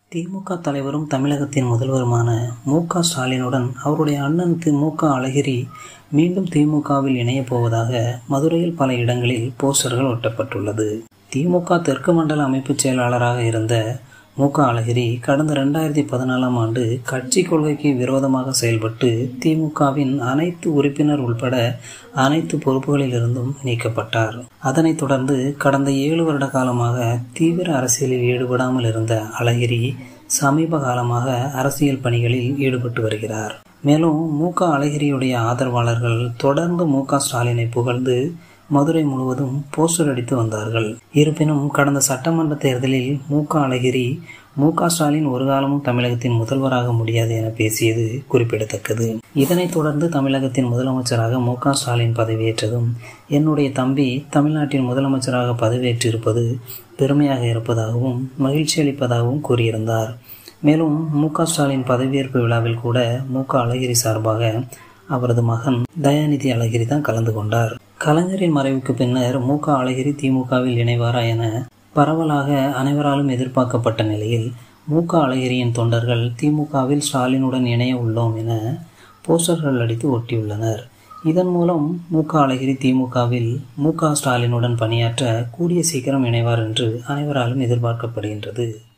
திமுக தலைவரும் தமிழகத்தின் முதல்வருமான மு க ஸ்டாலினுடன் அவருடைய அண்ணன் தி மு க அழகிரி மீண்டும் திமுகவில் இணையப் போவதாக மதுரையில் பல இடங்களில் போஸ்டர்கள் ஒட்டப்பட்டுள்ளது திமுக தெற்கு மண்டல அமைப்புச் செயலாளராக இருந்த மு க அழகிரி கடந்த ரெண்டாயிரத்தி பதினாலாம் ஆண்டு கட்சி கொள்கைக்கு விரோதமாக செயல்பட்டு திமுகவின் அனைத்து உறுப்பினர் உள்பட அனைத்து பொறுப்புகளிலிருந்தும் நீக்கப்பட்டார் அதனைத் தொடர்ந்து கடந்த ஏழு வருட காலமாக தீவிர அரசியலில் ஈடுபடாமல் இருந்த அழகிரி சமீப காலமாக அரசியல் பணிகளில் ஈடுபட்டு வருகிறார் மேலும் மு க அழகிரியுடைய ஆதரவாளர்கள் தொடர்ந்து மு க ஸ்டாலினை புகழ்ந்து மதுரை முழுவதும் போஸ்டர் அடித்து வந்தார்கள் இருப்பினும் கடந்த சட்டமன்ற தேர்தலில் மு க அழகிரி மு க ஸ்டாலின் ஒரு காலமும் தமிழகத்தின் முதல்வராக முடியாது என பேசியது குறிப்பிடத்தக்கது இதனைத் தொடர்ந்து தமிழகத்தின் முதலமைச்சராக மு க ஸ்டாலின் பதவியேற்றதும் என்னுடைய தம்பி தமிழ்நாட்டின் முதலமைச்சராக பதவியேற்றிருப்பது பெருமையாக இருப்பதாகவும் மகிழ்ச்சி அளிப்பதாகவும் கூறியிருந்தார் மேலும் மு க ஸ்டாலின் பதவியேற்பு விழாவில் கூட மு க அழகிரி சார்பாக அவரது மகன் தயாநிதி அழகிரி தான் கலந்து கொண்டார் கலைஞரின் மறைவுக்கு பின்னர் மு க அழகிரி திமுகவில் இணைவாரா என பரவலாக அனைவராலும் எதிர்பார்க்கப்பட்ட நிலையில் மு க அழகிரியின் தொண்டர்கள் திமுகவில் ஸ்டாலினுடன் இணைய உள்ளோம் என போஸ்டர்கள் அடித்து ஒட்டியுள்ளனர் இதன் மூலம் மு க அழகிரி திமுகவில் மு க ஸ்டாலினுடன் பணியாற்ற கூடிய சீக்கிரம் இணைவார் என்று அனைவராலும் எதிர்பார்க்கப்படுகின்றது